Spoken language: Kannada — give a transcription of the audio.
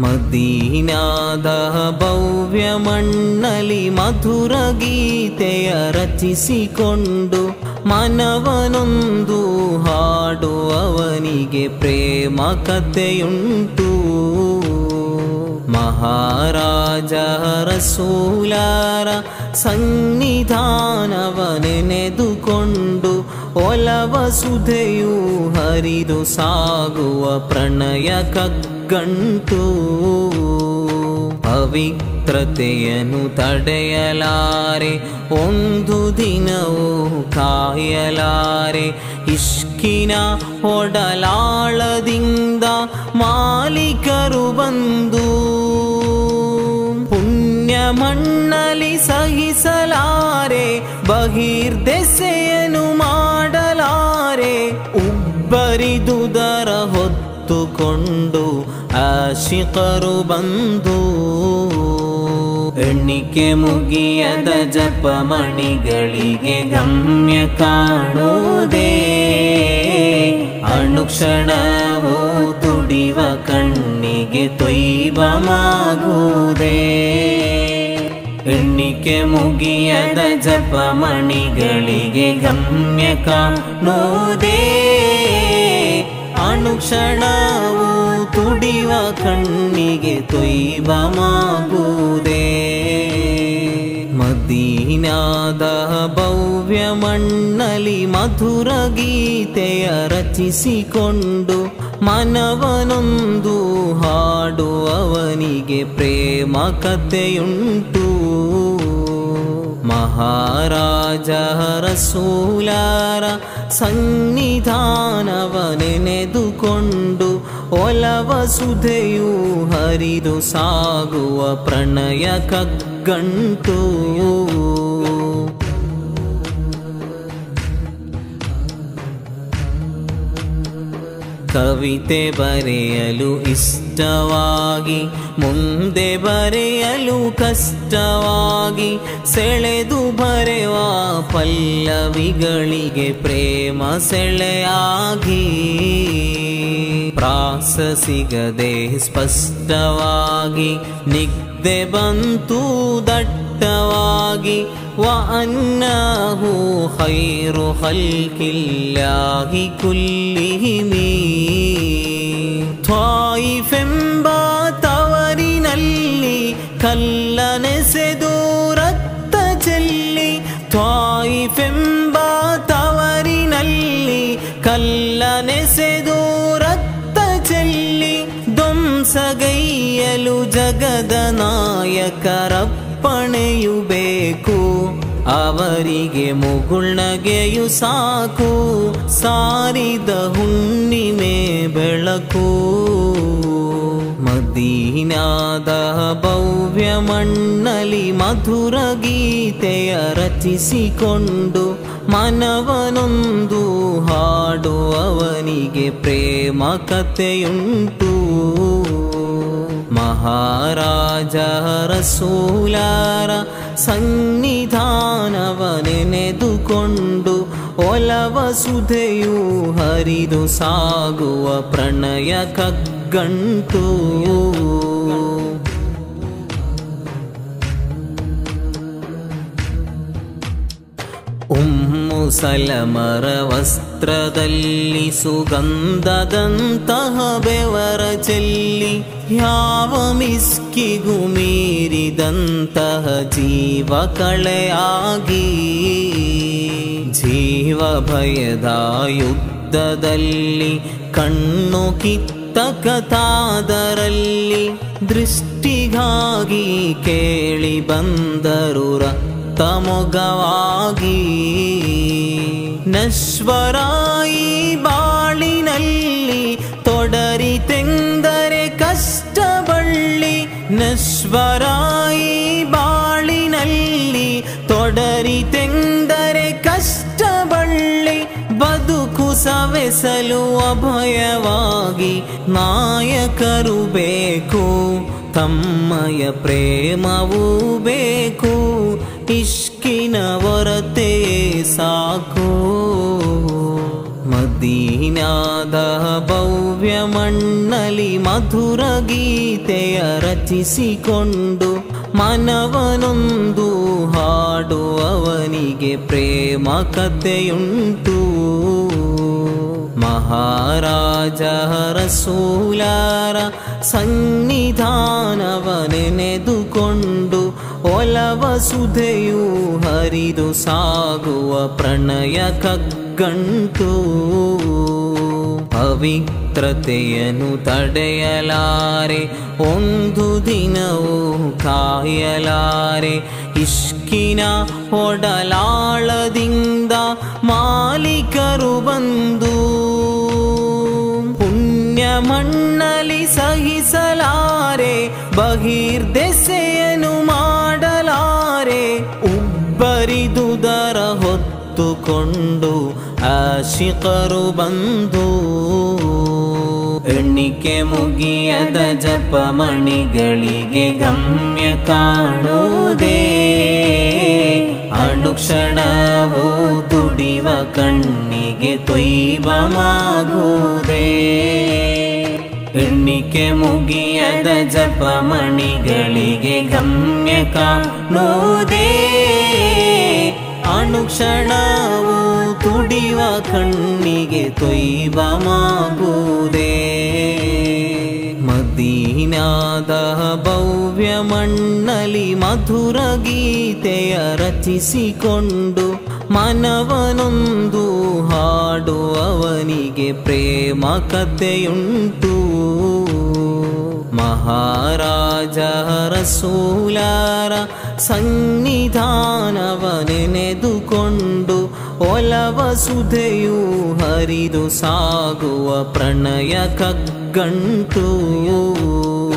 ಮದೀನಾದ ಭವ್ಯ ಮಣ್ಣಲಿ ಮಧುರ ಗೀತೆಯ ರಚಿಸಿಕೊಂಡು ಮನವನೊಂದು ಹಾಡುವವನಿಗೆ ಪ್ರೇಮ ಕಥೆಯುಂಟು ಮಹಾರಾಜ ರಸೂಲಾರ ಸನ್ನಿಧಾನವ ನೆನೆದುಕೊಂಡು ಒಲವ ಸುಧೆಯು ಹರಿದು ಸಾಗುವ ಪ್ರಣಯ ಕಗ್ಗಂಟು ಪವಿತ್ರತೆಯನ್ನು ತಡೆಯಲಾರೆ ಒಂದು ದಿನವೂ ಕಾಯಲಾರೆ ಇಷ್ಕಿನ ಒಡಲಾಳದಿಂದ ಮಾಲೀಕರು ಬಂದು ಪುಣ್ಯ ಮಣ್ಣಲಿ ಸಹಿಸಲಾರೆ ಬಹಿರ್ದೆಸೆಯನು ಮಾಡಲಾರೆ ಉಬ್ಬರಿದುದರ ಹೊತ್ತುಕೊಂಡು ಆಶಿಕರು ಬಂದು ಎಣ್ಣಿಕೆ ಮುಗಿಯದ ಜಪಮಣಿಗಳಿಗೆ ಗಮ್ಯ ಕಾಣುವುದೇ ಅನುಕ್ಷಣವೂ ತುಡಿವ ಕಣ್ಣಿಗೆ ತೊಯ್ಬಮಾಗುವುದೇ ಎಣ್ಣಿಕೆ ಮುಗಿಯದ ಜಪಮಣಿಗಳಿಗೆ ಗಮ್ಯ ಕಾಣುವುದೇ ಅನುಕ್ಷಣವೂ ತುಡಿವ ಕಣ್ಣಿಗೆ ತೊಯ್ಬಮಾಗುವುದೇ ಮದೀನಾದ ಭವ್ಯ ಮಣ್ಣಲಿ ಮಧುರ ಗೀತೆಯ ರಚಿಸಿಕೊಂಡು ಮನವನೊಂದು ಹಾಡುವವನಿಗೆ ಪ್ರೇಮ ಕಥೆಯುಂಟು ಮಹಾರಾಜ ರಸೂಲಾರ ಸನ್ನಿಧಾನವ ನೆನೆದುಕೊಂಡು ಒಲವ ಸುಧೆಯು ಹರಿದು ಸಾಗುವ ಪ್ರಣಯ ಕಗ್ಗಂಟು ಕವಿತೆ ಬರೆಯಲು ಇಷ್ಟವಾಗಿ ಮುಂದೆ ಬರೆಯಲು ಕಷ್ಟವಾಗಿ ಸೆಳೆದು ಬರೆವ ಪಲ್ಲವಿಗಳಿಗೆ ಪ್ರೇಮ ಸೆಳೆಯಾಗಿ ಪ್ರಾಸ ಸಿಗದೆ ಸ್ಪಷ್ಟವಾಗಿ ನಿಗ್ದೆ ಬಂತು ದಟ್ಟವಾಗಿ وأنه خير خلق الله كلهم ತ್ವಾಯಿಫೆಂಬ ತವರಿನಲ್ಲಿ ಕಲ್ಲನೆಸೆದು ರಕ್ತ ಚೆಲ್ಲಿ ತ್ವಾಯಿಫೆಂಬ ತವರಿನಲ್ಲಿ ಕಲ್ಲನೆಸೆದು ರಕ್ತ ಚೆಲ್ಲಿ ಧ್ವಂಸಗೈಯಲು ಜಗದ ನಾಯಕರಪ್ಪಣೆಯು ಬೇಕು ಅವರಿಗೆ ಮುಗುಳ್ನಗೆಯು ಸಾಕು ಸಾರಿದ ಹುಣ್ಣಿಮೆ ಬೆಳಕು ಮದೀನಾದ ಭವ್ಯ ಮಣ್ಣಲಿ ಮಧುರ ಗೀತೆಯ ರಚಿಸಿಕೊಂಡು ಮನವನೊಂದು ಹಾಡುವವನಿಗೆ ಪ್ರೇಮ ಕಥೆಯುಂಟು ಮಹಾರಾಜ ರಸೂಲಾರ ಸನ್ನಿಧಾನವ ನೆನೆದುಕೊಂಡು ಒಲವ ಸುಧೆಯು ಹರಿದು ಸಾಗುವ ಪ್ರಣಯ ಕಗ್ಗಂಟು ಉಮ್ಮು ಸಲಮರ ವಸ್ತ್ರದಲ್ಲಿ ಸುಗಂಧದಂತಹ ಬೆವರ ಚೆಲ್ಲಿ ಯಾವ ಮಿಸ್ಕಿಗೂ ಮೀರಿದಂತಹ ಜೀವ ಕಳೆಯಾಗಿ ಜೀವ ಭಯದ ಯುದ್ಧದಲ್ಲಿ ಕಣ್ಣು ಕಿತ್ತ ಕಥಾದರಲ್ಲಿ ದೃಷ್ಟಿಗಾಗಿ ಕೇಳಿ ಬಂದರು ರಕ್ತಮೊಗವಾಗಿ ನಶ್ವರಾಯಿ ಬಾಳಿನಲ್ಲಿ ತೊಡರಿತೆಂದರೆ ಕಷ್ಟ ಬಳ್ಳಿ ನಶ್ವರಾಯಿ ಬಾಳಿನಲ್ಲಿ ತೊಡರಿತೆಂದರೆ ಕಷ್ಟ ಬಳ್ಳಿ ಬದುಕು ಸವೆಸಲು ಅಭಯವಾಗಿ ನಾಯಕರು ಬೇಕು ತಮ್ಮಯ ಪ್ರೇಮವೂ ಬೇಕು ಇಷ್ಕಿನ ಹೊರತೆ ಸಾಕು ಮದ ಮದೀನಾದ ಭವ್ಯ ಮಣ್ಣಲಿ ಮಧುರ ಗೀತೆಯ ರಚಿಸಿಕೊಂಡು ಮನವನೊಂದು ಹಾಡುವವನಿಗೆ ಪ್ರೇಮ ಕಥೆಯುಂಟು ಮಹಾರಾಜ ರಸೂಲಾರ ಸನ್ನಿಧಾನವನೆನೆದುಕೊಂಡು ಒಲವ ಸುಧೆಯು ಹರಿದು ಸಾಗುವ ಪ್ರಣಯ ಕಗ್ಗಂಟು ಪವಿತ್ರತೆಯನ್ನು ತಡೆಯಲಾರೆ ಒಂದು ದಿನವೂ ಕಾಯಲಾರೆ ಇಷ್ಕಿನ ಒಡಲಾಳದಿಂದ ಮಾಲೀಕರು ಬಂದು ಪುಣ್ಯ ಮಣ್ಣಲಿ ಸಹಿಸಲಾರೆ ಬಹಿರ್ದೆಸೆಯನ್ನು ಮಾಡಲಾರೆ ಉಬ್ಬರಿದುದರ ಹೊತ್ತುಕೊಂಡು ಆಶಿಕರು ಬಂದು ಎಣ್ಣಿಕೆ ಮುಗಿಯದ ಜಪಮಣಿಗಳಿಗೆ ಗಮ್ಯ ಕಾಣುವುದೇ ಅನುಕ್ಷಣವು ತುಡಿವ ಕಣ್ಣಿಗೆ ತೊಯ್ಬಮಾಗುವುದೇ ಎಣ್ಣಿಕೆ ಮುಗಿಯದ ಜಪಮಣಿಗಳಿಗೆ ಗಮ್ಯ ಕಾಣುವುದೇ ಅನುಕ್ಷಣವು ತುಡಿವ ಕಣ್ಣಿಗೆ ತೊಯ್ಬಮಾಗುವುದೇ ಮದೀನಾದ ಭವ್ಯ ಮಣ್ಣಲಿ ಮಧುರ ಗೀತೆಯ ರಚಿಸಿಕೊಂಡು ಮನವನೊಂದು ಹಾಡುವವನಿಗೆ ಪ್ರೇಮ ಕಥೆಯುಂಟು ಮಹಾರಾಜ ರಸೂಲಾರ ಸನ್ನಿಧಾನವನೆನೆದುಕೊಂಡು ಒಲವ ಸುಧೆಯು ಹರಿದು ಸಾಗುವ ಪ್ರಣಯ ಕಗ್ಗಂಟು